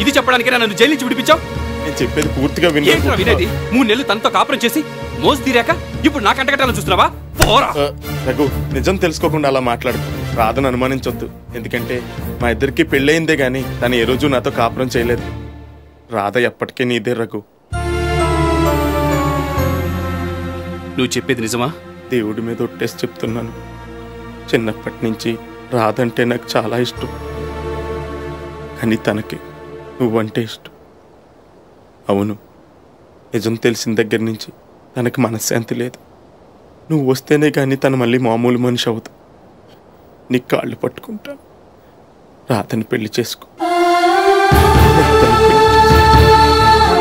ఇది చెప్పడానికే నన్ను జైలు నుంచి విడిపించావు నేను చెప్పేది పూర్తిగా ఏంట్రా వినేది విన్నాను మూడు నెలలు తనతో కాపురం చేసి మోసు తీరాక ఇప్పుడు నా కంటగట్టాలని చూస్తున్నావా పోరా రఘు నిజం తెలుసుకోకుండా అలా మాట్లాడు రాధను అనుమానించొద్దు ఎందుకంటే మా ఇద్దరికి పెళ్ళయిందే గాని తను ఏ రోజు నాతో కాపురం చేయలేదు రాధ ఎప్పటికీ నీదే రఘు నువ్వు చెప్పేది నిజమా దేవుడి మీద ఒట్టేసి చెప్తున్నాను చిన్నప్పటి నుంచి రాధ అంటే నాకు చాలా ఇష్టం కానీ తనకి నువ్వంటే ఇష్టం అవును నిజం తెలిసిన దగ్గర నుంచి తనకి మనశ్శాంతి లేదు నువ్వు వస్తేనే కానీ తను మళ్ళీ మామూలు మనిషి అవుతు నీ కాళ్ళు పట్టుకుంటాను రాధని పెళ్లి చేసుకో నేను తనని పెళ్లి చేసుకో.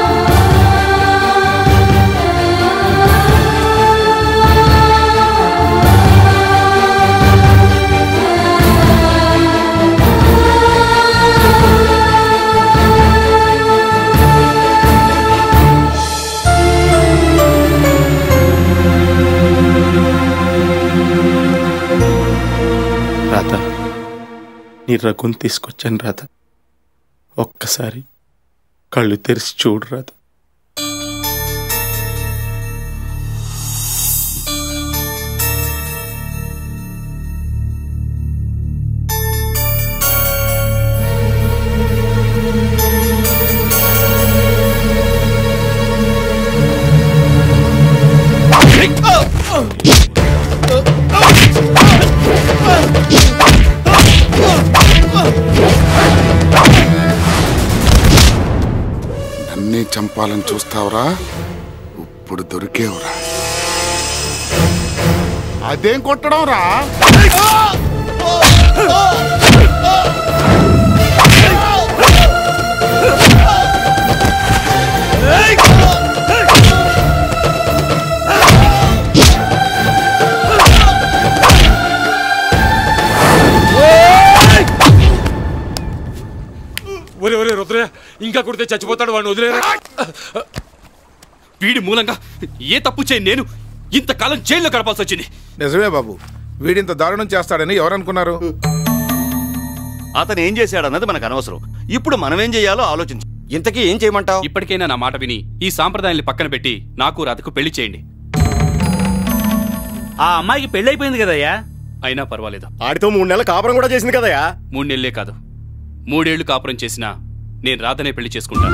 రాధ నీ రఘుని తీసుకొచ్చాను రాధ ఒక్కసారి కళ్ళు తెరిచి చూడు రాధ నన్నే చంపాలని చూస్తావురా ఇప్పుడు దొరికేవురా అదేం కొట్టడం రా ఒరే ఒరే రుద్రయ్య ఇంకా కుడితే చచ్చిపోతాడు వాడిని వదిలేరా వీడి మూలంగా ఏ తప్పు చేయని నేను ఇంతకాలం జైల్లో గడపాల్సి వచ్చింది నిజమే బాబు వీడింత దారుణం చేస్తాడని ఎవరనుకున్నారు అతను ఏం చేశాడన్నది మనకు అనవసరం ఇప్పుడు మనం ఏం చేయాలో ఆలోచించు ఇంతకీ ఏం చేయమంటావు ఇప్పటికైనా నా మాట విని ఈ సాంప్రదాయాన్ని పక్కన పెట్టి నాకు రాధకు పెళ్లి చేయండి ఆ అమ్మాయికి పెళ్ళైపోయింది కదయ్యా అయినా పర్వాలేదు ఆడితో మూడు నెలల కాపురం కూడా చేసింది కదయా మూడు నెలలే కాదు మూడేళ్లు కాపురం చేసినా నేను రాధనే పెళ్లి చేసుకుంటాను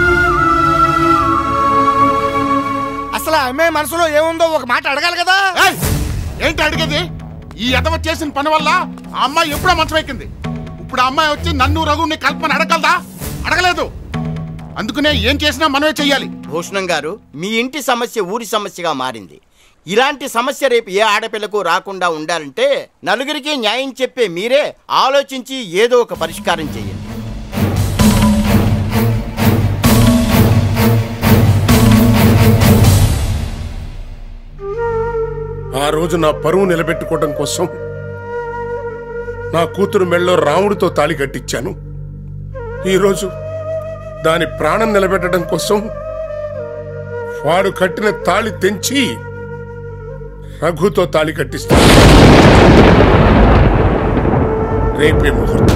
అసలు ఆ అమ్మాయి మనసులో ఏముందో ఒక మాట అడగాలి కదా ఏయ్! ఏంటి అడిగేది ఈ ఎదవ చేసిన పని వల్ల ఆ అమ్మాయి ఎప్పుడో మంచం ఎక్కింది ఇప్పుడు ఆ అమ్మాయి వచ్చి నన్ను రఘుని కల్పన అడగలదా అడగలేదు అందుకనే ఏం చేసినా మనమే చెయ్యాలి భూషణం గారు మీ ఇంటి సమస్య ఊరి సమస్యగా మారింది ఇలాంటి సమస్య రేపు ఏ ఆడపిల్లకు రాకుండా ఉండాలంటే నలుగురికి న్యాయం చెప్పే మీరే ఆలోచించి ఏదో ఒక పరిష్కారం చేయండి ఆ రోజు నా పరువు నిలబెట్టుకోవడం కోసం నా కూతురు మెళ్ళో రాముడితో తాళి కట్టించాను ఈరోజు దాని ప్రాణం నిలబెట్టడం కోసం వాడు కట్టిన తాళి తెంచి రఘుతో తాళి కట్టిస్తాను రేపే ముహూర్తం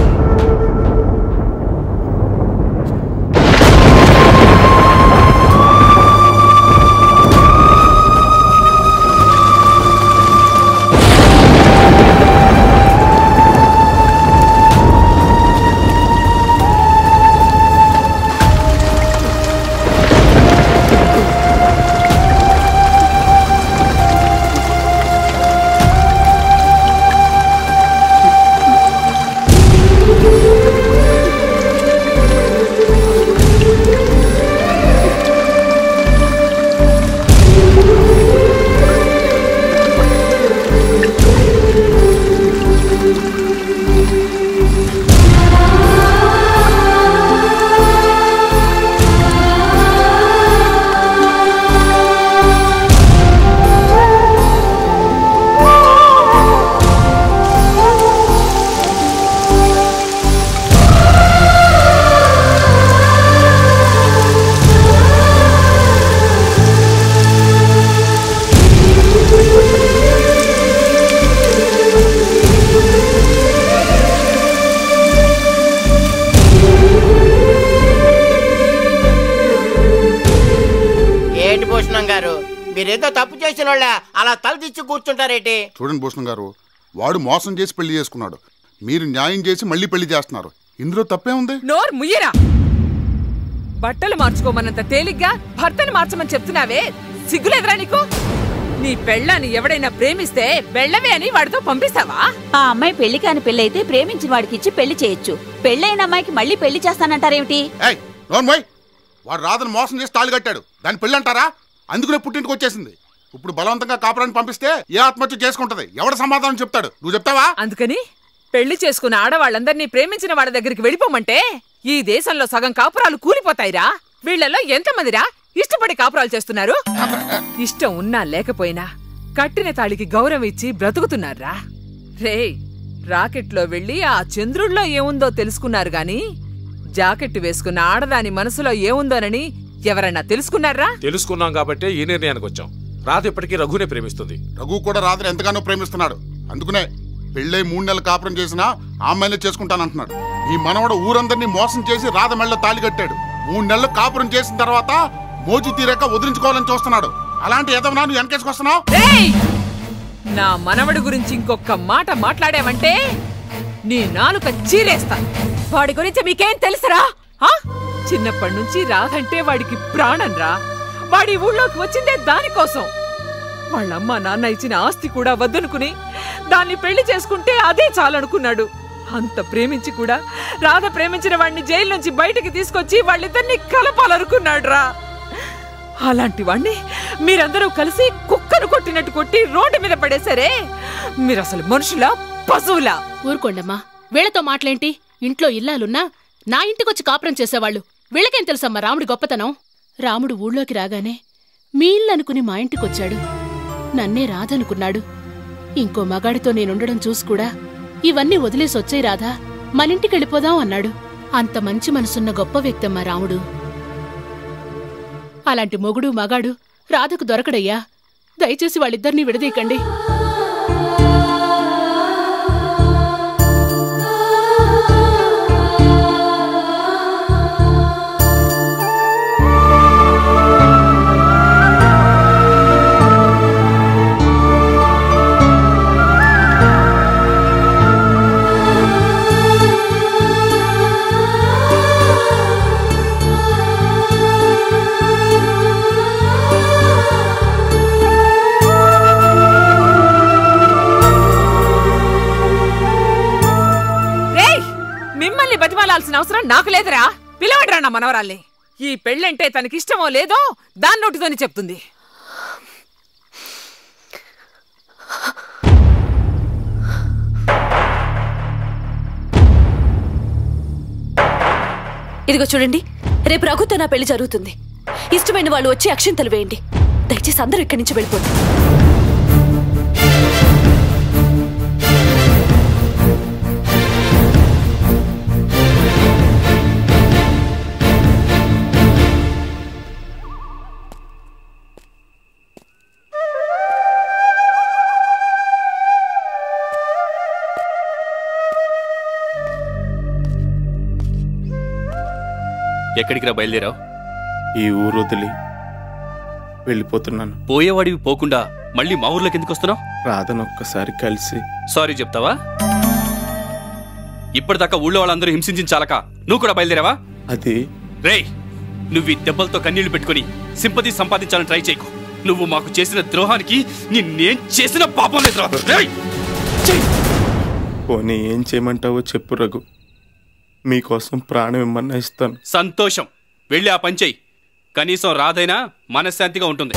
మీరేదో తప్పు చేసిన వాళ్ళ అలా తలదిచ్చి కూర్చుంటారేటి చూడండి భూషణ్ గారు వాడు మోసం చేసి పెళ్లి చేసుకున్నాడు మీరు న్యాయం చేసి మళ్ళీ పెళ్లి చేస్తున్నారు ఇందులో తప్పే ఉంది నోర్ ముయ్యరా బట్టలు మార్చుకోమన్నంత తేలిగ్గా భర్తను మార్చమని చెప్తున్నావే సిగ్గులేదురా నీకు నీ పెళ్ళాన్ని ఎవడైనా ప్రేమిస్తే వెళ్ళవే అని వాడితో పంపిస్తావా ఆ అమ్మాయి పెళ్లి కాని పెళ్ళైతే ప్రేమించిన వాడికి ఇచ్చి పెళ్లి చేయొచ్చు పెళ్ళైన అమ్మాయికి మళ్ళీ పెళ్లి చేస్తానంటారేమిటి ఏయ్ నోన్ మోయ్ వాడు రాధను మోసం చేసి తాళి కట్టాడు దాని పెళ్ళి అంటారా అందుకునే పుట్టింటికి వచ్చేసింది ఇప్పుడు బలవంతంగా కాపురాన్ని పంపిస్తే ఏ ఆత్మహత్య చేసుకుంటది ఎవడ సమాధానం చెప్తాడు నువ్వు చెప్తావా అందుకని పెళ్లి చేసుకున్న ఆడవాళ్ళందరినీ ప్రేమించిన వాళ్ళ దగ్గరికి వెళ్ళిపోమంటే ఈ దేశంలో సగం కాపురాలు కూలిపోతాయిరా వీళ్ళల్లో ఎంతమందిరా ఇష్టపడి కాపురాలు చేస్తున్నారు ఇష్టం ఉన్నా లేకపోయినా కట్టిన తాళికి గౌరవం ఇచ్చి బ్రతుకుతున్నారా రేయ్ రాకెట్లో వెళ్ళి ఆ చంద్రుల్లో ఏముందో తెలుసుకున్నారు గాని జాకెట్ వేసుకున్న ఆడదాని మనసులో ఏముందోనని ఎవరైనా తెలుసుకున్నారా తెలుసుకున్నాం కాబట్టి ఈ నిర్ణయానికి వచ్చాం రాధ ఇప్పటికీ రఘునే ప్రేమిస్తుంది రఘు కూడా రాధను ఎంతగానో ప్రేమిస్తున్నాడు అందుకునే పెళ్ళై మూడు నెలలు కాపురం చేసినా ఆ అమ్మాయినే చేసుకుంటానంటున్నాడు ఈ మనవడు ఊరందరినీ మోసం చేసి రాధ మెళ్ళ తాళి కట్టాడు మూడు నెలలు కాపురం చేసిన తర్వాత మోజు తీరాక వదిలించుకోవాలని చూస్తున్నాడు అలాంటి ఎదవనా నువ్వు వెనకేసుకొస్తున్నావు రేయ్! నా మనవడి గురించి ఇంకొక మాట మాట్లాడావంటే నీ నాలుక చీరేస్తా వాడి గురించి మీకేం తెలుసురా ఆ? చిన్నప్పటి నుంచి రాదంటే వాడికి ప్రాణం రా వాడి ఊళ్ళోకి వచ్చిందే దానికోసం వాళ్ళమ్మ నాన్న ఇచ్చిన ఆస్తి కూడా వద్దనుకుని దాన్ని పెళ్లి చేసుకుంటే అదే చాలనుకున్నాడు అంత ప్రేమించి కూడా రాధ ప్రేమించిన వాడిని జైలు నుంచి బయటికి తీసుకొచ్చి వాళ్ళిద్దరిని కలపాలనుకున్నాడు రా అలాంటి వాణ్ణి మీరందరూ కలిసి కుక్కను కొట్టినట్టు కొట్టి రోడ్డు మీద పడేశారే మీరు అసలు మనుషులా పశువులా ఊరుకోండమ్మా వీళ్ళతో మాటలేంటి ఇంట్లో ఇల్లాలున్నా నా ఇంటికొచ్చి కాపురం చేసేవాళ్ళు వీళ్ళకేం తెలుసమ్మా రాముడి గొప్పతనం రాముడు ఊళ్ళోకి రాగానే మీ ఇల్లు అనుకుని మా ఇంటికొచ్చాడు నన్నే రాధనుకున్నాడు ఇంకో మగాడితో నేనుండడం చూసి కూడా ఇవన్నీ వదిలేసి వచ్చాయి రాధా మనింటికి వెళ్ళిపోదాం అన్నాడు అంత మంచి మనసున్న గొప్ప వ్యక్తమ్మా రాముడు అలాంటి మొగుడు మగాడు రాధకు దొరకడయ్యా దయచేసి వాళ్ళిద్దరినీ విడదీయకండి రేయ్ మిమ్మల్ని బతిమాలాల్సిన అవసరం నాకు లేదురా పిలవడరా నా మనవరాల్ని ఈ పెళ్ళంటే తనకిష్టమో లేదో దాని నోటితోనే చెప్తుంది ఇదిగో చూడండి రేపు రఘుతో నా పెళ్లి జరుగుతుంది ఇష్టమైన వాళ్ళు వచ్చి అక్షింతలు వేయండి దయచేసి అందరూ ఇక్కడి నుంచి వెళ్ళిపోండి ఎక్కడికి రా బయలుదేరావు ఈ ఊరు వదిలి వెళ్ళిపోతున్నాను పోయేవాడివి పోకుండా మళ్ళీ మా ఊర్లోకి ఎందుకు వస్తున్నావు రాధను ఒక్కసారి కలిసి సారీ చెప్తావా ఇప్పటిదాకా ఊళ్ళో వాళ్ళందరూ హింసించిన చాలక నువ్వు కూడా బయలుదేరావా అది రేయ్ నువ్వు ఈ దెబ్బలతో కన్నీళ్లు పెట్టుకుని సింపతి సంపాదించాలని ట్రై చేయకు నువ్వు మాకు చేసిన ద్రోహానికి నిన్నేం చేసిన పాపం లేదురా రేయ్! పోనీ ఏం చేయమంటావో చెప్పు రఘు మీకోసం ప్రాణం ఇమ్మన్నా ఇస్తాను సంతోషం వెళ్ళి ఆ పని చెయ్యి కనీసం రాదైనా మనశ్శాంతిగా ఉంటుంది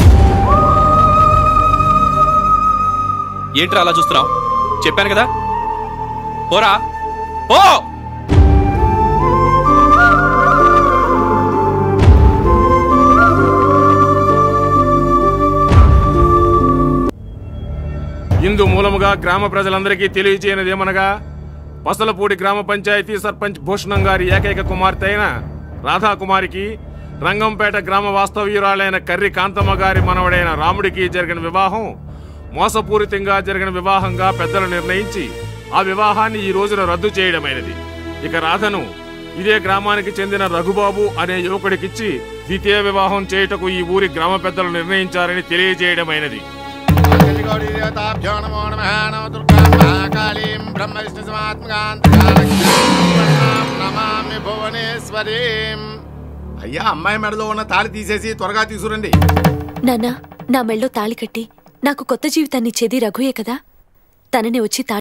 ఏంట్రా అలా చూస్తున్నావు చెప్పాను కదా పోరా పో ఇందు మూలముగా గ్రామ ప్రజలందరికీ తెలియచేయనిదేమనగా పసలపూడి గ్రామ పంచాయతీ సర్పంచ్ భూషణం గారి ఏకైక కుమార్తె అయిన రాధాకుమారికి రంగంపేట గ్రామ వాస్తవ్యురాలైన కర్రి కాంతమ్మ గారి మనవడైన రాముడికి జరిగిన వివాహం మోసపూరితంగా జరిగిన వివాహంగా పెద్దలు నిర్ణయించి ఆ వివాహాన్ని ఈ రోజున రద్దు చేయడమైనది ఇక రాధను ఇదే గ్రామానికి చెందిన రఘుబాబు అనే యువకుడికిచ్చి ద్వితీయ వివాహం చేయుటకు ఈ ఊరి గ్రామ పెద్దలు నిర్ణయించారని తెలియజేయడమైనది అయ్యా అమ్మాయి మెడలో ఉన్న తాళి తీసేసి త్వరగా తీసుకురండి నాన్న నా మెళ్ళో తాళి కట్టి నాకు కొత్త జీవితాన్ని ఇచ్చేది రఘుయే కదా తనని వచ్చి తాళి